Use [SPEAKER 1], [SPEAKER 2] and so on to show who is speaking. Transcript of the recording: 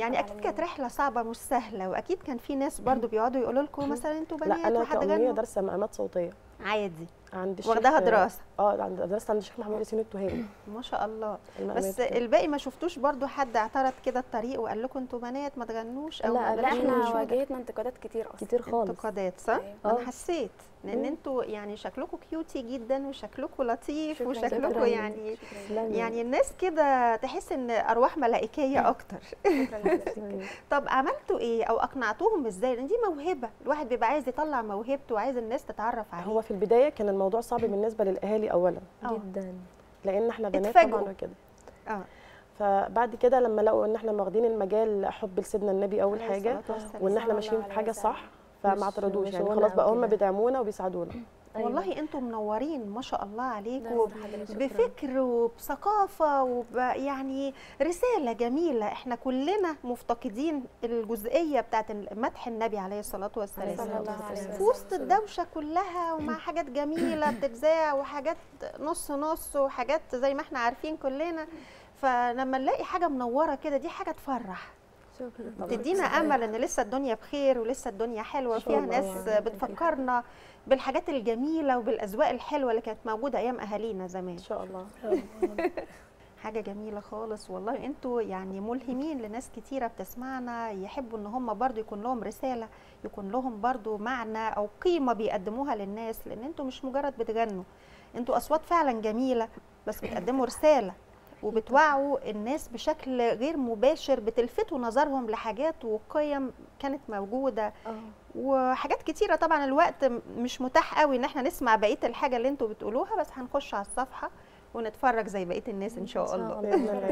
[SPEAKER 1] يعني اكيد كانت رحله صعبه مش سهله واكيد كان في ناس برضو بيقعدوا يقولوا لكم مثلا انتوا
[SPEAKER 2] لا
[SPEAKER 1] بنات
[SPEAKER 2] انا كأمنية
[SPEAKER 1] وهتغنوا
[SPEAKER 2] دارسه مقامات صوتيه
[SPEAKER 1] عادي
[SPEAKER 2] عند الشيخ
[SPEAKER 1] واخداها دراسه
[SPEAKER 2] اه عند درست عند الشيخ محمود ياسين التهامي
[SPEAKER 1] ما شاء الله
[SPEAKER 2] المقامات
[SPEAKER 1] بس
[SPEAKER 2] كده.
[SPEAKER 1] الباقي ما شفتوش برضو حد اعترض كده الطريق وقال لكم انتوا بنات ما تغنوش او
[SPEAKER 2] لا،
[SPEAKER 1] ما
[SPEAKER 2] لا،
[SPEAKER 3] لا
[SPEAKER 1] بلاش
[SPEAKER 3] احنا
[SPEAKER 1] الأنشودة.
[SPEAKER 3] واجهتنا انتقادات كتير اصلا
[SPEAKER 2] كتير خالص
[SPEAKER 1] انتقادات صح؟
[SPEAKER 3] أيوة.
[SPEAKER 1] انا
[SPEAKER 2] آه.
[SPEAKER 1] حسيت لان
[SPEAKER 2] مم.
[SPEAKER 1] انتوا يعني شكلكم كيوتي جدا وشكلكم لطيف
[SPEAKER 3] شكراً
[SPEAKER 1] وشكلكم
[SPEAKER 2] جداً.
[SPEAKER 1] يعني
[SPEAKER 3] شكراً.
[SPEAKER 2] تسلمي.
[SPEAKER 1] يعني الناس كده تحس ان ارواح ملائكيه اكتر
[SPEAKER 3] شكراً جداً.
[SPEAKER 2] تسلمي.
[SPEAKER 1] طب عملتوا ايه او اقنعتوهم ازاي لان دي موهبه الواحد بيبقى عايز يطلع موهبته وعايز الناس تتعرف عليه
[SPEAKER 2] هو في البدايه كان الموضوع صعب بالنسبه للاهالي اولا
[SPEAKER 1] آه.
[SPEAKER 2] جدا لان احنا بنات
[SPEAKER 1] اتفاجئوا.
[SPEAKER 2] طبعا وكده
[SPEAKER 1] اه
[SPEAKER 2] فبعد كده لما لقوا ان احنا واخدين المجال حب لسيدنا النبي اول
[SPEAKER 1] عليه
[SPEAKER 2] حاجه
[SPEAKER 1] الصلاة والسلام.
[SPEAKER 2] وان احنا
[SPEAKER 3] صلى
[SPEAKER 2] ماشيين
[SPEAKER 3] الله
[SPEAKER 2] في
[SPEAKER 3] عليه
[SPEAKER 2] حاجه
[SPEAKER 3] وسلم.
[SPEAKER 2] صح فما
[SPEAKER 4] مش-
[SPEAKER 2] اعترضوش
[SPEAKER 4] مش
[SPEAKER 2] يعني
[SPEAKER 4] غنى
[SPEAKER 2] خلاص
[SPEAKER 4] أو
[SPEAKER 2] بقى هم
[SPEAKER 4] كده.
[SPEAKER 2] بيدعمونا وبيساعدونا
[SPEAKER 4] أيوة.
[SPEAKER 1] والله انتوا منورين ما شاء الله
[SPEAKER 3] ده
[SPEAKER 1] عليكم
[SPEAKER 3] نور حضرتك. شكراً.
[SPEAKER 1] بفكر وبثقافه وب يعني رساله جميله احنا كلنا مفتقدين الجزئيه بتاعت مدح النبي عليه الصلاه والسلام
[SPEAKER 3] صلى الله عليه
[SPEAKER 1] في
[SPEAKER 3] وسلم.
[SPEAKER 1] وسط الدوشه كلها ومع حاجات جميله بتتذاع وحاجات نص نص وحاجات زي ما احنا عارفين كلنا فلما نلاقي حاجه منوره كده دي حاجه تفرح
[SPEAKER 4] شكرا
[SPEAKER 1] تدينا امل ان لسه الدنيا بخير ولسه الدنيا حلوه
[SPEAKER 2] إن شاء
[SPEAKER 1] وفيها
[SPEAKER 2] الله
[SPEAKER 1] ناس
[SPEAKER 2] يعني.
[SPEAKER 1] بتفكرنا بالحاجات الجميله وبالاذواق الحلوه اللي كانت موجوده ايام اهالينا زمان
[SPEAKER 2] ان شاء الله
[SPEAKER 1] حاجه جميله خالص والله انتوا يعني ملهمين لناس كتيره بتسمعنا يحبوا ان هم برضو يكون لهم رساله يكون لهم برضو معنى او قيمه بيقدموها للناس لان انتوا مش مجرد بتغنوا انتوا اصوات فعلا جميله بس بتقدموا رساله وبتوعوا الناس بشكل غير مباشر بتلفتوا نظرهم لحاجات وقيم كانت موجوده
[SPEAKER 4] اه
[SPEAKER 1] وحاجات كتيره طبعا الوقت م- مش متاح قوي ان احنا نسمع بقيه الحاجه اللي انتوا بتقولوها بس هنخش على الصفحه ونتفرج زي بقيه الناس ان شاء
[SPEAKER 4] إن شاء
[SPEAKER 1] الله
[SPEAKER 4] الله.
[SPEAKER 2] باذن الله